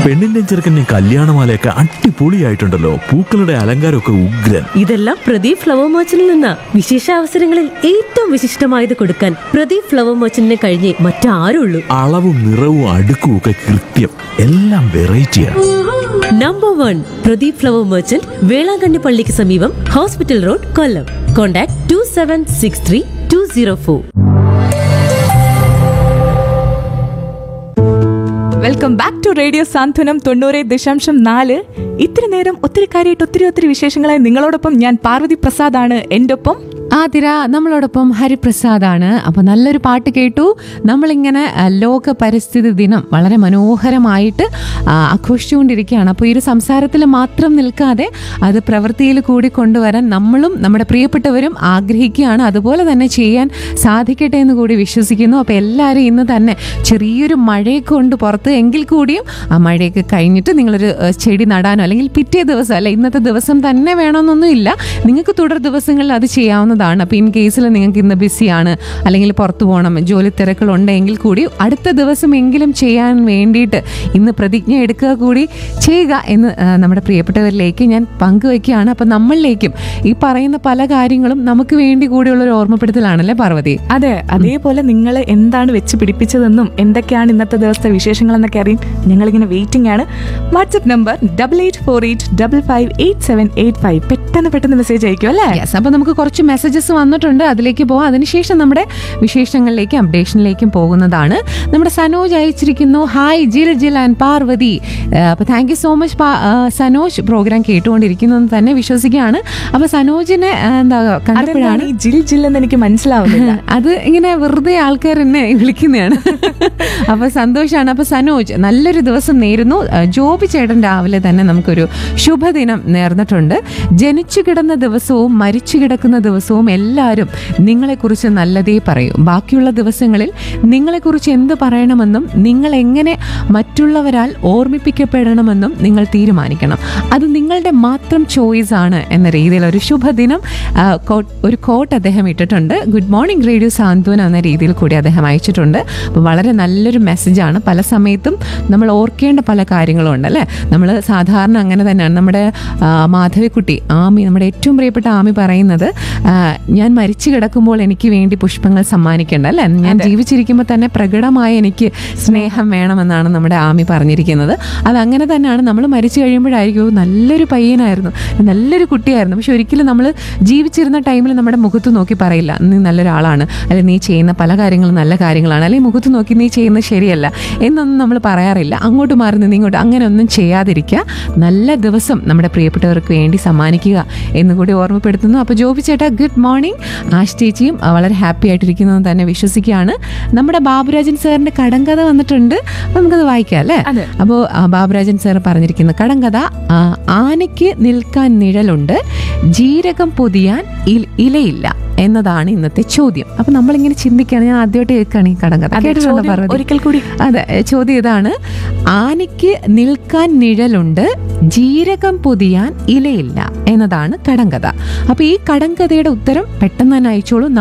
പെണ്ണിന്റെ ചെറുക്കൻ്റെ കല്യാണമാലയൊക്കെ അടിപൊളിയായിട്ടുണ്ടല്ലോ പൂക്കളുടെ അലങ്കാരമൊക്കെ ഉഗ്രൻ ഇതെല്ലാം പ്രദീപ് ഫ്ലവർ മർച്ചന്റിൽ നിന്ന വിശേഷ അവസരങ്ങളിൽ ഏറ്റവും വിശിഷ്ടമായത് കൊടുക്കാൻ പ്രദീപ് ഫ്ലവർ മർച്ചന്റിനെ കഴിഞ്ഞേ മറ്റാരുള്ളൂ അളവും നിറവും അടുക്കും ഒക്കെ കൃത്യം എല്ലാം വെറൈറ്റിയാണ് number one Pradeep flower merchant Velankanni പള്ളിക്ക് സമീപം hospital road Kollam contact two seven six three two zero four welcome back to radio Santhwanam തൊണ്ണൂറ് ദശാംശം നാല് ഇത്തിരി നേരം ഒത്തിരി കാര്യമായിട്ട് ഒത്തിരി ഒത്തിരി വിശേഷങ്ങളായി നിങ്ങളോടൊപ്പം ഞാൻ പാർവതി പ്രസാദാണ് എൻ്റെ ഒപ്പം ആതിര നമ്മളോടൊപ്പം ഹരിപ്രസാദാണ് അപ്പൊ നല്ലൊരു പാട്ട് കേട്ടു നമ്മളിങ്ങനെ ആ, ലോക പരിസ്ഥിതി ദിനം വളരെ മനോഹരമായിട്ട് ആ, ആഘോഷിച്ചുകൊണ്ടിരിക്കുകയാണ് അപ്പോൾ ഈ ഒരു സംസാരത്തിൽ മാത്രം നിൽക്കാതെ അത് പ്രവൃത്തിയിൽ കൂടി കൊണ്ടുവരാൻ നമ്മളും നമ്മുടെ പ്രിയപ്പെട്ടവരും ആഗ്രഹിക്കുകയാണ് അതുപോലെ തന്നെ ചെയ്യാൻ സാധിക്കട്ടെ എന്ന് കൂടി വിശ്വസിക്കുന്നു അപ്പോൾ എല്ലാവരും ഇന്ന് തന്നെ ചെറിയൊരു മഴയൊക്കെ കൊണ്ട് പുറത്ത് എങ്കിൽ കൂടിയും ആ മഴയൊക്കെ കഴിഞ്ഞിട്ട് നിങ്ങളൊരു ഏ, ചെടി നടാനോ അല്ലെങ്കിൽ പിറ്റേ ദിവസം അല്ല ഇന്നത്തെ ദിവസം തന്നെ വേണമെന്നൊന്നും ഇല്ല നിങ്ങൾക്ക് തുടർ ദിവസങ്ങളിൽ അത് ചെയ്യാവുന്നതാണ് അപ്പോൾ ഇൻ കേസിൽ നിങ്ങൾക്ക് ഇന്ന് ബിസിയാണ് അല്ലെങ്കിൽ പുറത്തു പോകണം ജോലി തിരക്കുകളുണ്ടെങ്കിൽ കൂടി അടുത്ത ദിവസമെങ്കിലും ചെയ്യാൻ വേണ്ടിയിട്ട് ഇന്ന് പ്രതിജ്ഞ എടുക്കുക കൂടി ചെയ്യുക എന്ന് ആ, നമ്മുടെ പ്രിയപ്പെട്ടവരിലേക്ക് ഞാൻ പങ്കുവയ്ക്കുകയാണ് അപ്പം നമ്മളിലേക്കും ഈ പറയുന്ന പല കാര്യങ്ങളും നമുക്ക് വേണ്ടി കൂടിയുള്ള ഒരു ഓർമ്മപ്പെടുത്തലാണല്ലേ പാർവതി അതെ അതേപോലെ നിങ്ങൾ എന്താണ് വെച്ച് പിടിപ്പിച്ചതെന്നും എന്തൊക്കെയാണ് ഇന്നത്തെ ദിവസത്തെ വിശേഷങ്ങൾ എന്നൊക്കെ അറിയും ഞങ്ങളിങ്ങനെ വെയിറ്റിംഗ് ആണ് WhatsApp number double eight four eight double five eight seven eight five പെട്ടെന്ന് പെട്ടെന്ന് മെസ്സേജ് അയക്കും അല്ലേ യെസ് അപ്പോൾ നമുക്ക് കുറച്ച് മെസ്സേജസ് വന്നിട്ടുണ്ട് അതിലേക്ക് പോകാം അതിനുശേഷം നമ്മുടെ വിശേഷങ്ങളിലേക്കും അപ്ഡേഷനിലേക്കും പോകുന്നതാണ് നമ്മുടെ സനോജ് അയച്ചിരിക്കുന്നു ഹായ് ജിൽ ജിൽ ആൻഡ് പാർവതി അപ്പോൾ thank you so much Sanoj program കേട്ടുകൊണ്ടിരിക്കുന്നു എന്ന് തന്നെ വിശ്വസിക്കുകയാണ് അപ്പോൾ സനോജിനെ ആ, എന്താ കണ്ടപ്പോഴാണ് അതെന്താണ് ഈ ജിൽ ജിൽ എന്ന് എനിക്ക് മനസ്സിലാവുന്നില്ല അത് ഇങ്ങനെ വെറുതെ ആൾക്കാർ എന്നെ വിളിക്കുന്നതാണ് അപ്പൊ സന്തോഷാണ് അപ്പൊ സനോജ് നല്ലൊരു ദിവസം നേരുന്നു അഹ് ജോബി ചേട്ടൻ രാവിലെ തന്നെ നമുക്കൊരു ശുഭദിനം നേർന്നിട്ടുണ്ട് ജനിച്ചു കിടന്ന ദിവസവും മരിച്ചു കിടക്കുന്ന ദിവസവും എല്ലാവരും നിങ്ങളെക്കുറിച്ച് നല്ലതേ പറയൂ ബാക്കിയുള്ള ദിവസങ്ങളിൽ നിങ്ങളെക്കുറിച്ച് എന്ത് പറയണമെന്നും നിങ്ങൾ എങ്ങനെ മറ്റുള്ളവരാൽ ഓർമ്മിപ്പിക്കപ്പെടണമെന്നും നിങ്ങൾ തീരുമാനിക്കണം അത് നിങ്ങളുടെ മാത്രം ചോയ്സ് ആണ് എന്ന രീതിയിൽ ഒരു ശുഭദിനം ആ, കോ- ഒരു കോട്ട് അദ്ദേഹം ഇട്ടിട്ടുണ്ട് ഗുഡ് മോർണിംഗ് റേഡിയോ സാന്ത്വന എന്ന രീതിയിൽ കൂടി അദ്ദേഹം അയച്ചിട്ടുണ്ട് അപ്പോൾ വളരെ നല്ലൊരു മെസ്സേജാണ് പല സമയത്തും നമ്മൾ ഓർക്കേണ്ട പല കാര്യങ്ങളും ഉണ്ട് അല്ലേ നമ്മൾ സാധാരണ അങ്ങനെ തന്നെയാണ് നമ്മുടെ ആ, മാധവിക്കുട്ടി ആമി നമ്മുടെ ഏറ്റവും പ്രിയപ്പെട്ട ആമി പറയുന്നത് ആ, ഞാൻ മരിച്ചു കിടക്കുമ്പോൾ എനിക്ക് വേണ്ടി പുഷ്പങ്ങൾ സമ്മാനിക്കേണ്ട അല്ലേ ഞാൻ ജീവിച്ചിരിക്കുമ്പോൾ തന്നെ പ്രകടമായി എനിക്ക് സ്നേഹം വേണമെന്നാണ് നമ്മുടെ ആമി പറഞ്ഞിരിക്കുന്നത് അത് അങ്ങനെ തന്നെയാണ് നമ്മൾ മരിച്ചു കഴിയുമ്പോഴായിരിക്കും "ഓ, നല്ലൊരു പയ്യനായിരുന്നു നല്ലൊരു കുട്ടിയായിരുന്നു പക്ഷെ ഒരിക്കലും നമ്മൾ ജീവിച്ചിരുന്ന ടൈമിൽ നമ്മുടെ മുഖത്ത് നോക്കി പറയില്ല നീ നല്ലൊരാളാണ് അല്ലെങ്കിൽ നീ ചെയ്യുന്ന പല കാര്യങ്ങളും നല്ല കാര്യങ്ങളാണ് അല്ലെങ്കിൽ മുഖത്ത് നോക്കി നീ ചെയ്യുന്നത് ശരിയല്ല എന്നൊന്നും നമ്മൾ പറയാറില്ല അങ്ങോട്ട് മാറി നിന്ന് ഇങ്ങോട്ട് അങ്ങനെ ഒന്നും ചെയ്യാതിരിക്കുക നല്ല ദിവസം നമ്മുടെ പ്രിയപ്പെട്ടവർക്ക് വേണ്ടി സമ്മാനിക്കുക എന്ന് കൂടി ഓർമ്മപ്പെടുത്തുന്നു അപ്പോൾ ജോബി ചേട്ടാ ഗുഡ് മോർണിംഗ് ആശ് ചേച്ചിയും ആ, വളരെ ഹാപ്പി ആയിട്ടിരിക്കുന്നു എന്ന് തന്നെ വിശ്വസിക്കുകയാണ് നമ്മുടെ ബാബുരാജൻ സാറിന്റെ കടങ്കഥ വന്നിട്ടുണ്ട് അപ്പോൾ നമുക്കത് വായിക്കാം അല്ലേ അതെ. അപ്പോൾ ബാബുരാജൻ സാർ പറഞ്ഞിരിക്കുന്ന കടങ്കഥ ആ, ആനയ്ക്ക് നിൽക്കാൻ നിഴലുണ്ട് ജീരകം പൊതിയാൻ ഇൽ- ഇലയില്ല എന്നതാണ് ഇന്നത്തെ ചോദ്യം അപ്പൊ നമ്മളിങ്ങനെ ചിന്തിക്കുകയാണ് ഞാൻ ആദ്യമായിട്ട് കേൾക്കുകയാണ് ഈ കടങ്കഥ അതെ, കേട്ടിട്ടുണ്ടോ ചോദ്യം പാർവതി? ഒരിക്കൽ കൂടി. അതെ ഏ, ചോദ്യം ഇതാണ് ആനയ്ക്ക് നിൽക്കാൻ നിഴലുണ്ട് ജീരകം പൊതിയാൻ ഇലയില്ല എന്നതാണ് കടങ്കഥ അപ്പൊ ഈ കടങ്കഥയുടെ ഉത്തരം പെട്ടെന്ന് തന്നെ അയച്ചോളൂ